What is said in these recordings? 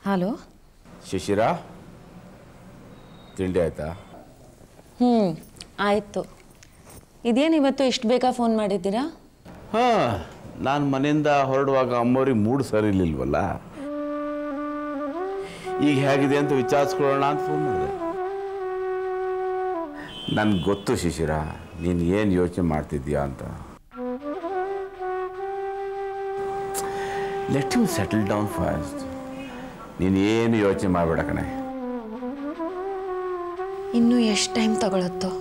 hello ಶಿಶಿರ ತಿಂಡಿ ಆಯ್ತಾ ಹ್ಞೂ ಆಯಿತು ಇದೇನು ಇವತ್ತು ಇಷ್ಟು ಬೇಗ ಫೋನ್ ಮಾಡಿದ್ದೀರಾ ಹಾಂ ನಾನು ಮನೆಯಿಂದ ಹೊರಡುವಾಗ ಅಮ್ಮವ್ರಿಗೆ ಮೂಡ್ ಸರಿ ಇರ್ಲಿಲ್ವಲ್ಲ ಈಗ ಹೇಗಿದೆ ಅಂತ ವಿಚಾರಿಸ್ಕೊಳ್ಳೋಣ ಅಂತ ಫೋನ್ ಮಾಡಿದೆ ನನ್ಗೆ ಗೊತ್ತು ಶಿಶಿರ ನೀನು ಏನು ಯೋಚನೆ ಮಾಡ್ತಿದ್ಯಾ ಅಂತ let you settle down fast ನೀನು ಏನು ಯೋಚನೆ ಮಾಡಬೇಡ ಕಣೆ ಇನ್ನೂ ಎಷ್ಟು ಟೈಮ್ ತಗೊಳತ್ತೋ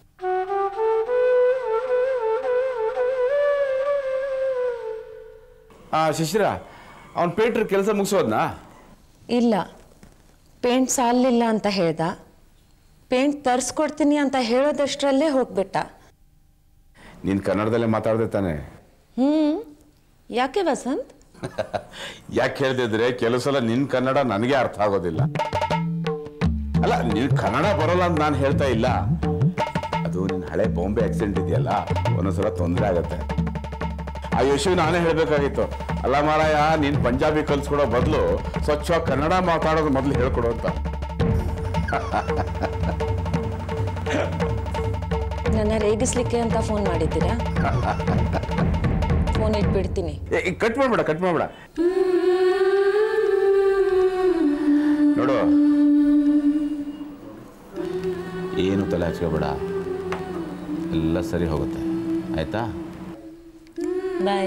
ಹಾಂ ಶಿಶಿರ ಅವ್ನು ಪೇಟ್ರ್ ಕೆಲಸ ಮುಗಿಸೋದ್ನಾ ಇಲ್ಲ ಪೇಂಟ್ ಸಾಲಿಲ್ಲ ಅಂತ ಹೇಳ್ದ ಪೇಂಟ್ ತರಿಸ್ಕೊಡ್ತೀನಿ ಅಂತ ಹೇಳೋದಷ್ಟರಲ್ಲೇ ಹೋಗ್ಬಿಟ್ಟ ನೀನು ಕನ್ನಡದಲ್ಲೇ ಮಾತಾಡ್ದೆ ತಾನೆ ಹ್ಞೂ ಯಾಕೆ ವಸಂತ್ ಯಾಕೆ ಹೇಳ್ತಿದ್ರೆ ಕೆಲವು ಸಲ ನಿನ್ನ ಕನ್ನಡ ನನಗೆ ಅರ್ಥ ಆಗೋದಿಲ್ಲ ಅಲ್ಲ ನಿನ್ ಕನ್ನಡ ಬರೋಲ್ಲ ಅಂತ ನಾನು ಹೇಳ್ತಾ ಇಲ್ಲ ಅದು ನಿನ್ನ ಹಳೆ ಬಾಂಬೆ ಆಕ್ಸಿಡೆಂಟ್ ಇದೆಯಲ್ಲ ಒಂದೊಂದ್ಸಲ ತೊಂದರೆ ಆಗತ್ತೆ ಆ ಯಶು ನಾನೇ ಹೇಳ್ಬೇಕಾಗಿತ್ತು ಅಲ್ಲ ಮಾರಾಯ ನೀನ್ ಪಂಜಾಬಿ ಕಲ್ಸ್ಕೊಡೋ ಬದಲು ಸ್ವಚ್ಛವಾಗಿ ಕನ್ನಡ ಮಾತಾಡೋದು ಮೊದಲು ಹೇಳ್ಕೊಡು ಅಂತ ನನ್ನ ರೇಗಿಸ್ಲಿಕ್ಕೆ ಅಂತ ಫೋನ್ ಮಾಡಿದ್ದೀರಾ ಫೋನ್ ಇಟ್ಬಿಡ್ತೀನಿ ಏ ಕಟ್ ಮಾಡ್ಬೇಡ ಕಟ್ ಮಾಡ್ಬೇಡ ನೋಡು ಏನು ತಲೆ ಹಚ್ಕೋಬೇಡ ಎಲ್ಲ ಸರಿ ಹೋಗುತ್ತೆ ಆಯ್ತಾ ಬಾಯ್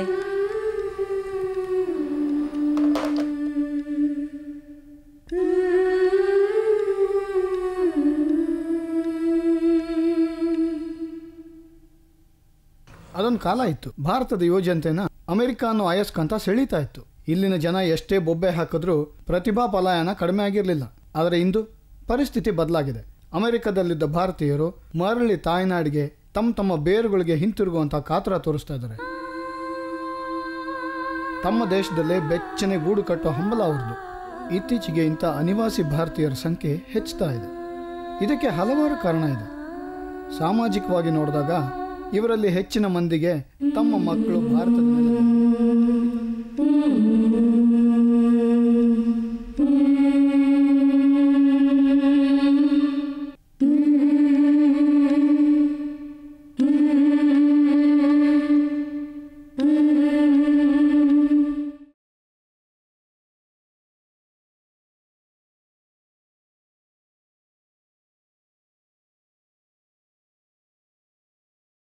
ಅದೊಂದು ಕಾಲ ಇತ್ತು ಭಾರತದ ಯುವಜನತೆನ ಅಮೆರಿಕ ಅನ್ನೋ ಅಯಸ್ಕಾಂತ ಸೆಳೀತಾ ಇತ್ತು ಇಲ್ಲಿನ ಜನ ಎಷ್ಟೇ ಬೊಬ್ಬೆ ಹಾಕಿದ್ರೂ ಪ್ರತಿಭಾ ಪಲಾಯನ ಕಡಿಮೆ ಆಗಿರಲಿಲ್ಲ ಆದರೆ ಇಂದು ಪರಿಸ್ಥಿತಿ ಬದಲಾಗಿದೆ ಅಮೆರಿಕದಲ್ಲಿದ್ದ ಭಾರತೀಯರು ಮರಳಿ ತಾಯ್ನಾಡಿಗೆ ತಮ್ಮ ತಮ್ಮ ಬೇರುಗಳಿಗೆ ಹಿಂತಿರುಗುವಂಥ ಕಾತರ ತೋರಿಸ್ತಾ ಇದ್ದಾರೆ ತಮ್ಮ ದೇಶದಲ್ಲೇ ಬೆಚ್ಚನೆ ಗೂಡು ಕಟ್ಟೋ ಹಂಬಲ ಅವ್ರದ್ದು ಇತ್ತೀಚೆಗೆ ಇಂಥ ಅನಿವಾಸಿ ಭಾರತೀಯರ ಸಂಖ್ಯೆ ಹೆಚ್ಚುತ್ತಾ ಇದೆ ಇದಕ್ಕೆ ಹಲವಾರು ಕಾರಣ ಇದೆ ಸಾಮಾಜಿಕವಾಗಿ ನೋಡಿದಾಗ ಇವರಲ್ಲಿ ಹೆಚ್ಚಿನ ಮಂದಿಗೆ ತಮ್ಮ ಮಕ್ಕಳು ಭಾರತದ ನೆಲದಲ್ಲಿ